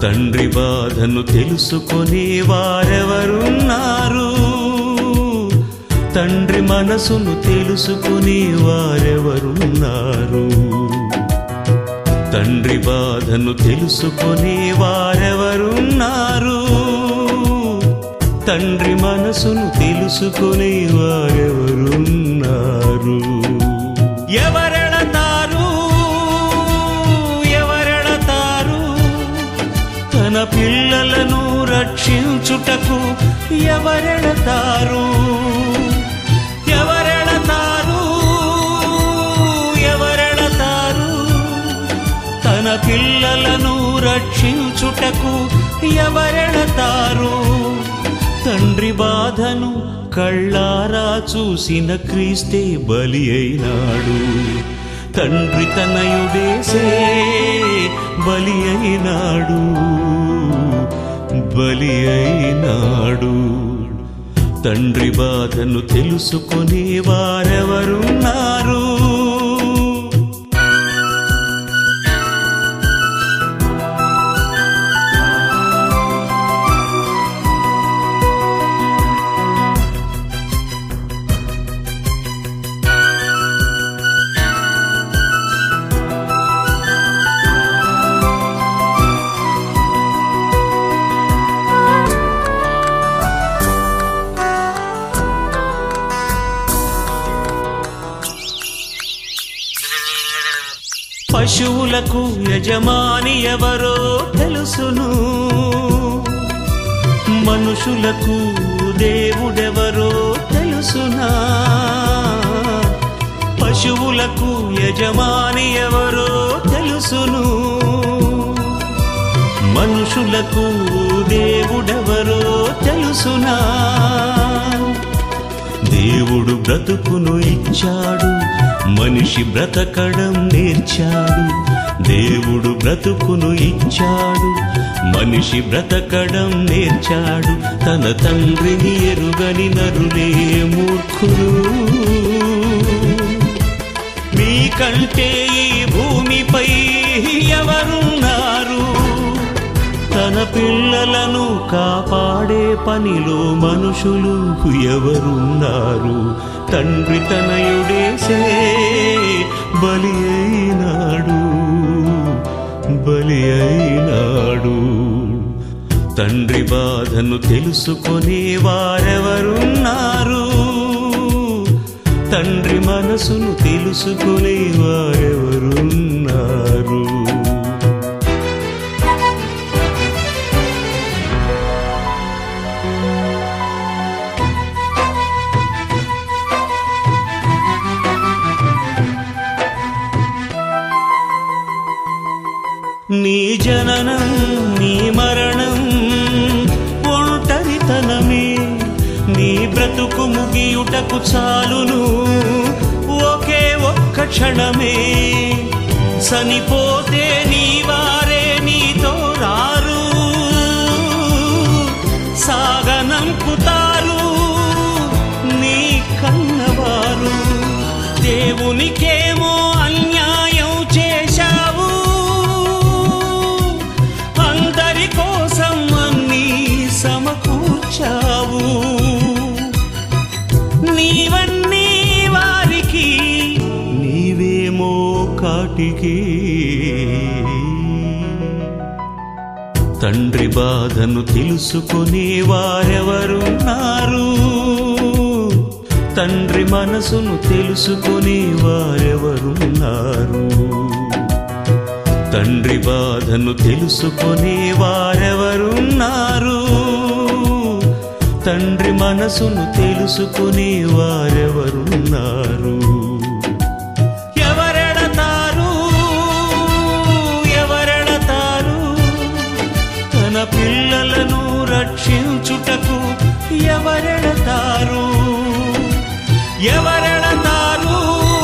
తండ్రి బాధను తెలుసుకొని వారెవరున్నారు తండ్రి మనసును తెలుసుకుని వారెవరున్నారు తండ్రి బాధను తెలుసుకొని వారెవరున్నారు తండ్రి మనసును తెలుసుకొని వారెవరున్నారు ఎవరెళతారు ఎవరెళతారు తన పిల్లలను రక్షించుటకు ఎవరెళతారు ఎవరెళతారు ఎవరెళతారు తన పిల్లలను రక్షించుటకు ఎవరెళతారు తండ్రి బాధను కళ్ళారా చూసిన క్రీస్తే బలి అయినాడు తండ్రి తనయుడేసే బలి అయినాడు బలి అయినాడు తండ్రి బాధను తెలుసుకునే వారెవరున్నారు పశువులకు యజమాని ఎవరో తెలుసును మనుషులకు దేవుడెవరో తెలుసునా పశువులకు యజమాని ఎవరో తెలుసును మనుషులకు దేవుడెవరో తెలుసునా దేవుడు బ్రతుకును ఇచ్చాడు మనిషి బ్రతకడం నేర్చాడు దేవుడు బ్రతుకును ఇచ్చాడు మనిషి బ్రతకడం నేర్చాడు తన తండ్రిని ఎరుగని నరులే మూర్ఖులు మీకంటే ఈ భూమిపై ఎవరున్నారు తన పిల్లలను కాపాడే పనిలో మనుషులు ఎవరున్నారు తండ్రి తనయుడేసే బలి అయినాడు బలి అయినాడు తండ్రి బాధను తెలుసుకొని వారెవరున్నారు తండ్రి మనసును తెలుసుకునే వారెవరున్నారు నీ జననం నీ మరణం ఒంటరితనమే నీ బ్రతుకు ముగియుటకు చాలును ఒకే ఒక్క క్షణమే చనిపోతే నీ వారే నీతో రారు సాగనంపుతారు నీ కన్నవారు దేవునికేమో అన్యాయం చేశావు అందరి కోసం అన్నీ సమకూర్చావు నీవన్నీ వారికి నీవేమో కాటికి తండ్రి బాధను తెలుసుకునే వారెవరున్నారు తండ్రి మనసును తెలుసుకునే వారెవరున్నారు తండ్రి బాధను తెలుసుకునే వారెవరున్నారు తండ్రి మనసును తెలుసుకునే వారెవరున్నారు ఎవరెడతారు ఎవరెడతారు తన పిల్లలను రక్షించుటకు ఎవరెడతారు ఎవరెడతారు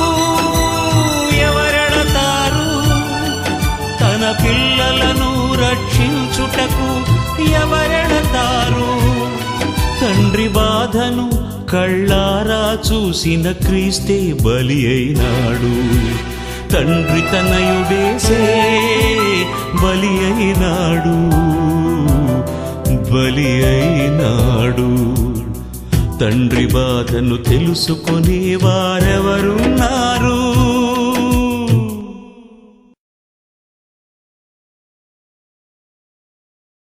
ఎవరెడతారు తన పిల్లలను రక్షించుటకు ఎవరెడతారు తండ్రి బాధను కళ్ళారా చూసిన క్రీస్తే బలి అయినాడు తండ్రి తనయుడేసే బలి అయినాడు బలి అయినాడు తండ్రి బాధను తెలుసుకునే వారెవరున్నారు